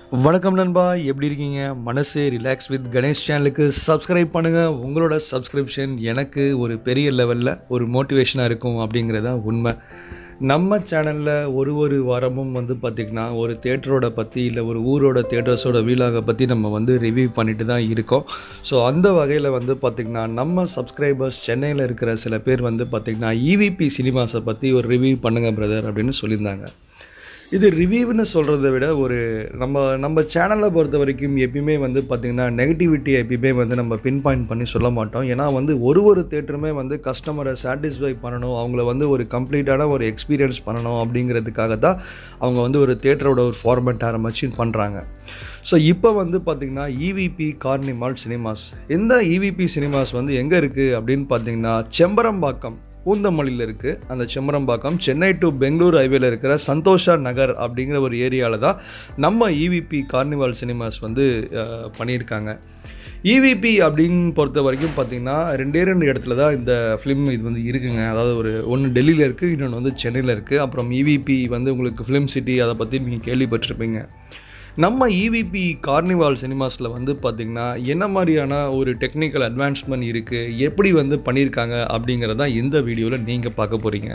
வணக்கம் நண்பா எப்படி இருக்கீங்க மனசு ரிலாக்ஸ் வித் கணேஷ் சேனலுக்கு சப்ஸ்கிரைப் பண்ணுங்கள் உங்களோட சப்ஸ்கிரிப்ஷன் எனக்கு ஒரு பெரிய லெவலில் ஒரு மோட்டிவேஷனாக இருக்கும் அப்படிங்கிறது தான் உண்மை நம்ம சேனலில் ஒரு ஒரு வாரமும் வந்து பார்த்திங்கன்னா ஒரு தேட்டரோட பற்றி இல்லை ஒரு ஊரோட தேட்டர்ஸோட வீலாக பற்றி நம்ம வந்து ரிவ்யூ பண்ணிட்டு தான் இருக்கோம் ஸோ அந்த வகையில் வந்து பார்த்திங்கன்னா நம்ம சப்ஸ்கிரைபர்ஸ் சென்னையில் இருக்கிற சில பேர் வந்து பார்த்திங்கன்னா இவிபி சினிமாஸை பற்றி ஒரு ரிவ்யூ பண்ணுங்கள் பிரதர் அப்படின்னு சொல்லியிருந்தாங்க இது ரிவ்யூன்னு சொல்கிறத விட ஒரு நம்ம நம்ம சேனலை பொறுத்த வரைக்கும் எப்பயுமே வந்து பார்த்திங்கன்னா நெகட்டிவிட்டி எப்பயுமே வந்து நம்ம பின் பாயிண்ட் பண்ணி சொல்ல மாட்டோம் ஏன்னா வந்து ஒரு ஒரு தேட்டருமே வந்து கஸ்டமரை சாட்டிஸ்ஃபை பண்ணணும் அவங்கள வந்து ஒரு கம்ப்ளீட்டான ஒரு எக்ஸ்பீரியன்ஸ் பண்ணணும் அப்படிங்கிறதுக்காக தான் அவங்க வந்து ஒரு தேட்டரோட ஒரு ஃபார்மேட் ஆரம்பிச்சு பண்ணுறாங்க ஸோ இப்போ வந்து பார்த்திங்கன்னா இவிபி கார்னிமால் சினிமாஸ் இந்த இவிபி சினிமாஸ் வந்து எங்கே இருக்குது அப்படின்னு பார்த்தீங்கன்னா செம்பரம்பாக்கம் பூந்தமல்லியில் இருக்குது அந்த செம்பரம்பாக்கம் சென்னை டு பெங்களூர் ஹைவேல இருக்கிற சந்தோஷா நகர் அப்படிங்கிற ஒரு ஏரியாவில் தான் நம்ம இவிபி கார்னிவால் சினிமாஸ் வந்து அஹ், பண்ணியிருக்காங்க இவிபி அப்படின்னு பொறுத்த வரைக்கும் பார்த்தீங்கன்னா ரெண்டே ரெண்டு இடத்துல தான் இந்த ஃபிலிம் இது வந்து இருக்குங்க அதாவது ஒரு ஒன்று டெல்லியில் இருக்குது இன்னொன்று வந்து சென்னையில் இருக்குது அப்புறம் இவிபி வந்து உங்களுக்கு ஃபிலிம் சிட்டி அதை பற்றி நீங்கள் கேள்விப்பட்டிருப்பீங்க நம்ம இவிபி கார்னிவால் சினிமாஸில் வந்து பார்த்திங்கன்னா என்ன மாதிரியான ஒரு டெக்னிக்கல் அட்வான்ஸ்மெண்ட் இருக்குது எப்படி வந்து பண்ணியிருக்காங்க அப்படிங்கிறதான் இந்த வீடியோவில் நீங்கள் பார்க்க போகிறீங்க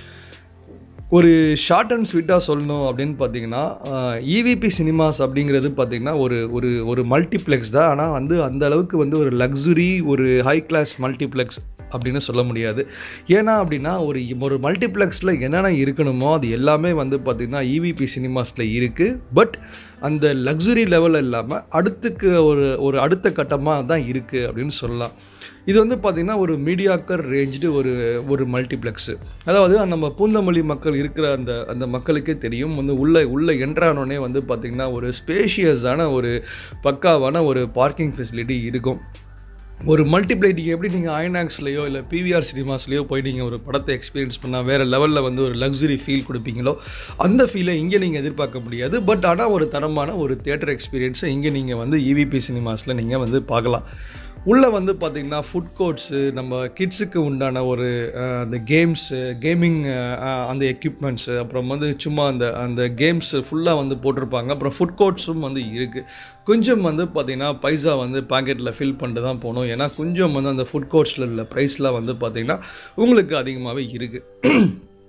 ஒரு ஷார்ட் அண்ட் ஸ்வீட்டாக சொல்லணும் அப்படின்னு பார்த்தீங்கன்னா இவிபி சினிமாஸ் அப்படிங்கிறது பார்த்தீங்கன்னா ஒரு ஒரு ஒரு மல்டிப்ளெக்ஸ் தான் ஆனால் வந்து அந்த அளவுக்கு வந்து ஒரு லக்ஸுரி ஒரு ஹை கிளாஸ் மல்டிப்ளெக்ஸ் அப்படின்னு சொல்ல முடியாது ஏன்னா அப்படின்னா ஒரு ஒரு மல்டிப்ளெக்ஸில் என்னென்ன இருக்கணுமோ அது எல்லாமே வந்து பார்த்திங்கன்னா இவிபி சினிமாஸில் இருக்குது பட் அந்த லக்ஸுரி லெவல் இல்லாமல் அடுத்துக்கு ஒரு ஒரு அடுத்த கட்டமாக தான் இருக்குது அப்படின்னு சொல்லலாம் இது வந்து பார்த்திங்கன்னா ஒரு மீடியாக்கர் ரேஞ்சு ஒரு ஒரு மல்டிப்ளெக்ஸு அதாவது நம்ம பூந்தமல்லி மக்கள் இருக்கிற அந்த அந்த மக்களுக்கே தெரியும் வந்து உள்ளே உள்ளே என்ட்ரானோடனே வந்து பார்த்திங்கன்னா ஒரு ஸ்பேஷியஸான ஒரு பக்காவான ஒரு பார்க்கிங் ஃபெசிலிட்டி இருக்கும் ஒரு மல்டிப்ளைட்டிங் எப்படி நீங்கள் ஐநாக்ஸ்லேயோ இல்லை பிவிஆர் சினிமாஸ்லேயோ போய் நீங்கள் ஒரு படத்தை எக்ஸ்பீரியன்ஸ் பண்ணால் வேறு லெவலில் வந்து ஒரு லக்ஸுரி ஃபீல் கொடுப்பீங்களோ அந்த ஃபீலை இங்கே நீங்கள் எதிர்பார்க்க முடியாது பட் ஆனால் ஒரு தரமான ஒரு தேட்டர் எக்ஸ்பீரியன்ஸை இங்கே நீங்கள் வந்து இவிபி சினிமாஸில் நீங்கள் வந்து பார்க்கலாம் உள்ளே வந்து பார்த்திங்கன்னா ஃபுட் கோர்ட்ஸு நம்ம கிட்ஸுக்கு உண்டான ஒரு அஹ், அந்த கேம்ஸு கேமிங் அந்த எக்யூப்மெண்ட்ஸு அப்புறம் வந்து சும்மா அந்த அந்த கேம்ஸு ஃபுல்லாக வந்து போட்டிருப்பாங்க அப்புறம் ஃபுட் கோர்ட்ஸும் வந்து இருக்குது கொஞ்சம் வந்து பார்த்திங்கன்னா பைசா வந்து பாக்கெட்டில் ஃபில் பண்ணிட்டு தான் போகணும் ஏன்னா கொஞ்சம் வந்து அந்த ஃபுட் கோர்ட்ஸில் உள்ள ப்ரைஸ்லாம் வந்து பார்த்திங்கன்னா உங்களுக்கு அதிகமாகவே இருக்குது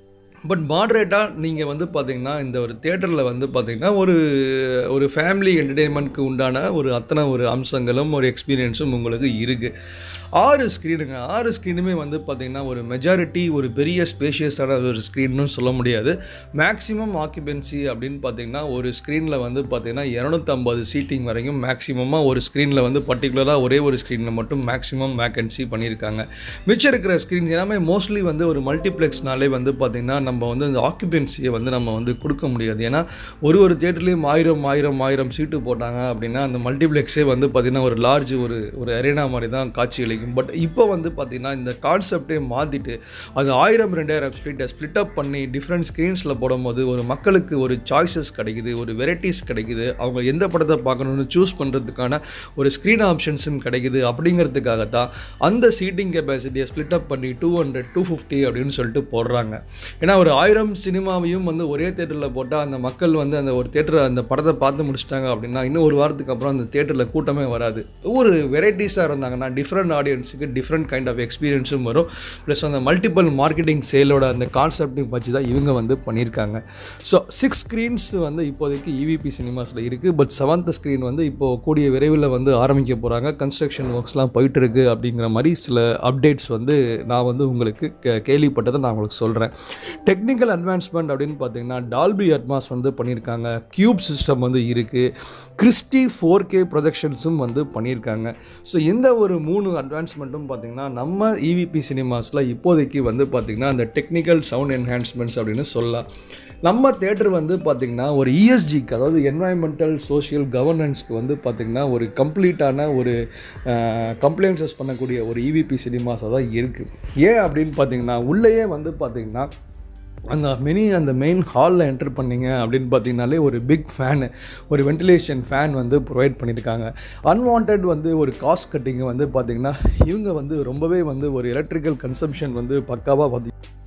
பட் மாட்ரேட்டாக நீங்கள் வந்து பார்த்தீங்கன்னா இந்த ஒரு தேட்டரில் வந்து பார்த்தீங்கன்னா ஒரு ஒரு ஃபேமிலி என்டர்டெயின்மெண்ட்க்கு உண்டான ஒரு அத்தனை ஒரு அம்சங்களும் ஒரு எக்ஸ்பீரியன்ஸும் உங்களுக்கு இருக்குது ஆறு ஸ்க்ரீனுங்க ஆறு ஸ்க்ரீனுமே வந்து பார்த்திங்கன்னா ஒரு மெஜாரிட்டி ஒரு பெரிய ஸ்பேஷியஸான ஒரு ஸ்க்ரீன்னு சொல்ல முடியாது மேக்ஸிமம் ஆக்குபென்சி அப்படின்னு பார்த்தீங்கன்னா ஒரு ஸ்க்ரீனில் வந்து பார்த்திங்கன்னா இரநூத்தம்பது சீட்டிங் வரைக்கும் மேக்ஸிமமாக ஒரு ஸ்க்ரீனில் வந்து பர்டிகுலராக ஒரே ஒரு ஸ்க்ரீனில் மட்டும் மேக்ஸிமம் வேக்கன்சி பண்ணியிருக்காங்க மிச்சம் இருக்கிற ஸ்க்ரீன்ஸ் எல்லாமே மோஸ்ட்லி வந்து ஒரு மல்டிப்ளெக்ஸ்னாலே வந்து பார்த்திங்கன்னா நம்ம வந்து இந்த ஆக்குபென்சியை வந்து நம்ம வந்து கொடுக்க முடியாது ஏன்னா ஒரு ஒரு தேட்டர்லேயும் ஆயிரம் ஆயிரம் ஆயிரம் சீட்டு போட்டாங்க அப்படின்னா அந்த மல்டிப்ளெக்ஸே வந்து பார்த்திங்கன்னா ஒரு லார்ஜ் ஒரு ஒரு அரேனா மாதிரி தான் காட்சி அளிக்கும் பட் இப்போ வந்து பார்த்திங்கன்னா இந்த கான்செப்டே மாற்றிட்டு அது ஆயிரம் ரெண்டாயிரம் ஸ்ப்ளிட்டை ஸ்ப்ளிட் அப் பண்ணி டிஃப்ரெண்ட் ஸ்க்ரீன்ஸில் போடும்போது ஒரு மக்களுக்கு ஒரு சாய்ஸஸ் கிடைக்குது ஒரு வெரைட்டிஸ் கிடைக்குது அவங்க எந்த படத்தை பார்க்கணுன்னு சூஸ் பண்ணுறதுக்கான ஒரு ஸ்க்ரீன் ஆப்ஷன்ஸும் கிடைக்குது அப்படிங்கிறதுக்காக தான் அந்த சீட்டிங் கெப்பாசிட்டியை ஸ்ப்ளிட் அப் பண்ணி டூ ஹண்ட்ரட் டூ ஃபிஃப்டி அப்படின்னு சொல்லிட்டு போடுறாங்க ஏன்னா ஒரு ஆயிரம் சினிமாவையும் வந்து ஒரே தேட்டரில் போட்டால் அந்த மக்கள் வந்து அந்த ஒரு தேட்டரை அந்த படத்தை பார்த்து முடிச்சிட்டாங்க அப்படின்னா இன்னும் ஒரு வாரத்துக்கு அப்புறம் அந்த தேட்டரில் கூட்டமே வராது ஒரு வெரைட்டிஸாக இருந்தாங்கன்னா டிஃப்ரெண்ட் ஆடியன்ஸுக்கு டிஃப்ரெண்ட் கைண்ட் ஆஃப் எக்ஸ்பீரியன்ஸும் வரும் ப்ளஸ் அந்த மல்டிபிள் மார்க்கெட்டிங் சேலோட அந்த கான்செப்டையும் வச்சு தான் இவங்க வந்து பண்ணியிருக்காங்க ஸோ சிக்ஸ் ஸ்க்ரீன்ஸ் வந்து இப்போதைக்கு இவிபி சினிமாஸில் இருக்குது பட் செவன்த் ஸ்க்ரீன் வந்து இப்போது கூடிய விரைவில் வந்து ஆரம்பிக்க போகிறாங்க கன்ஸ்ட்ரக்ஷன் ஒர்க்ஸ்லாம் போயிட்டு இருக்கு அப்படிங்கிற மாதிரி சில அப்டேட்ஸ் வந்து நான் வந்து உங்களுக்கு கே- கேள்விப்பட்டதை நான் உங்களுக்கு சொல்கிறேன் டெக்னிக்கல் அட்வான்ஸ்மெண்ட் அப்படின்னு பார்த்தீங்கன்னா டால்பி அட்மாஸ் வந்து பண்ணியிருக்காங்க கியூப் சிஸ்டம் வந்து இருக்குது கிறிஸ்டி ஃபோர் கே ப்ரொஜெக்ஷன்ஸும் வந்து பண்ணியிருக்காங்க ஸோ இந்த ஒரு மூணு அட்வான்ஸ்மெண்ட்டும் பார்த்தீங்கன்னா நம்ம இவிபி சினிமாஸில் இப்போதைக்கு வந்து பார்த்திங்கன்னா அந்த டெக்னிக்கல் சவுண்ட் என்ஹான்ஸ்மெண்ட்ஸ் அப்படின்னு சொல்லலாம் நம்ம தேட்டர் வந்து பார்த்திங்கன்னா ஒரு இஎஸ்ஜிக்கு அதாவது என்வாயன்மெண்டல் சோஷியல் கவர்னன்ஸ்க்கு வந்து பார்த்திங்கன்னா ஒரு கம்ப்ளீட்டான ஒரு கம்ப்ளைன்சஸ் பண்ணக்கூடிய ஒரு இவிபி சினிமாஸாக தான் இருக்குது ஏன் அப்படின்னு பார்த்தீங்கன்னா உள்ளேயே வந்து பார்த்திங்கன்னா அந்த மினி அந்த மெயின் ஹாலில் என்டர் பண்ணீங்க அப்படின்னு பார்த்தீங்கனாலே ஒரு பிக் ஃபேனு ஒரு வென்டிலேஷன் ஃபேன் வந்து ப்ரொவைட் பண்ணியிருக்காங்க அன்வான்ட் வந்து ஒரு காஸ்ட் கட்டிங் வந்து பார்த்திங்கன்னா இவங்க வந்து ரொம்பவே வந்து ஒரு எலக்ட்ரிக்கல் கன்சம்ஷன் வந்து பக்காவாக பார்த்தி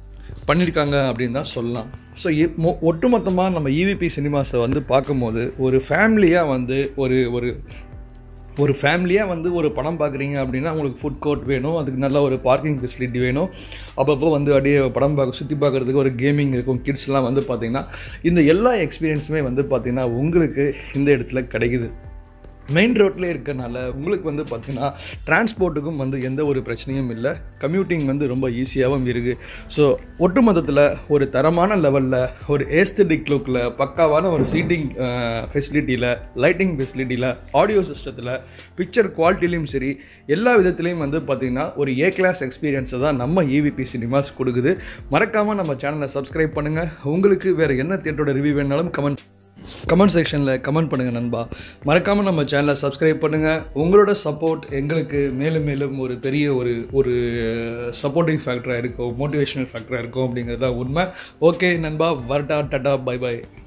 பண்ணியிருக்காங்க அப்படின்னு தான் சொல்லலாம் ஸோ ஒட்டுமொத்தமாக நம்ம இவிபி சினிமாஸை வந்து பார்க்கும்போது ஒரு ஃபேமிலியாக வந்து ஒரு ஒரு ஒரு ஃபேமிலியாக வந்து ஒரு படம் பார்க்குறீங்க அப்படின்னா உங்களுக்கு ஃபுட் கோர்ட் வேணும் அதுக்கு நல்ல ஒரு பார்க்கிங் ஃபெசிலிட்டி வேணும் அப்பப்போ வந்து அப்படியே படம் பார்க்க சுற்றி பார்க்குறதுக்கு ஒரு கேமிங் இருக்கும் கிட்ஸ்லாம் வந்து பார்த்திங்கன்னா இந்த எல்லா எக்ஸ்பீரியன்ஸுமே வந்து பார்த்திங்கன்னா உங்களுக்கு இந்த இடத்துல கிடைக்குது மெயின் ரோட்லேயே இருக்கறனால உங்களுக்கு வந்து பார்த்திங்கன்னா டிரான்ஸ்போர்ட்டுக்கும் வந்து எந்த ஒரு பிரச்சனையும் இல்லை கம்யூட்டிங் வந்து ரொம்ப ஈஸியாகவும் இருக்குது ஸோ ஒட்டுமொத்தத்தில் ஒரு தரமான லெவலில் ஒரு ஏஸ்தட்டிக் லுக்கில் பக்காவான ஒரு சீட்டிங் ஃபெசிலிட்டியில் லைட்டிங் ஃபெசிலிட்டியில் ஆடியோ சிஸ்டத்தில் பிக்சர் குவாலிட்டிலையும் சரி எல்லா விதத்துலேயும் வந்து பார்த்திங்கன்னா ஒரு ஏ கிளாஸ் எக்ஸ்பீரியன்ஸை தான் நம்ம இவிபி சினிமாஸ் கொடுக்குது மறக்காமல் நம்ம சேனலை சப்ஸ்கிரைப் பண்ணுங்கள் உங்களுக்கு வேறு என்ன தேட்டரோட ரிவ்யூ வேணாலும் கமெண்ட் கமெண்ட் செக்ஷனில் கமெண்ட் பண்ணுங்கள் நண்பா மறக்காமல் நம்ம சேனலை சப்ஸ்கிரைப் பண்ணுங்கள் உங்களோட சப்போர்ட் எங்களுக்கு மேலும் மேலும் ஒரு பெரிய ஒரு ஒரு சப்போர்ட்டிங் ஃபேக்டராக இருக்கும் மோட்டிவேஷனல் ஃபேக்டராக இருக்கும் அப்படிங்கிறது தான் உண்மை ஓகே நண்பா வரட்டா டட்டா பை பை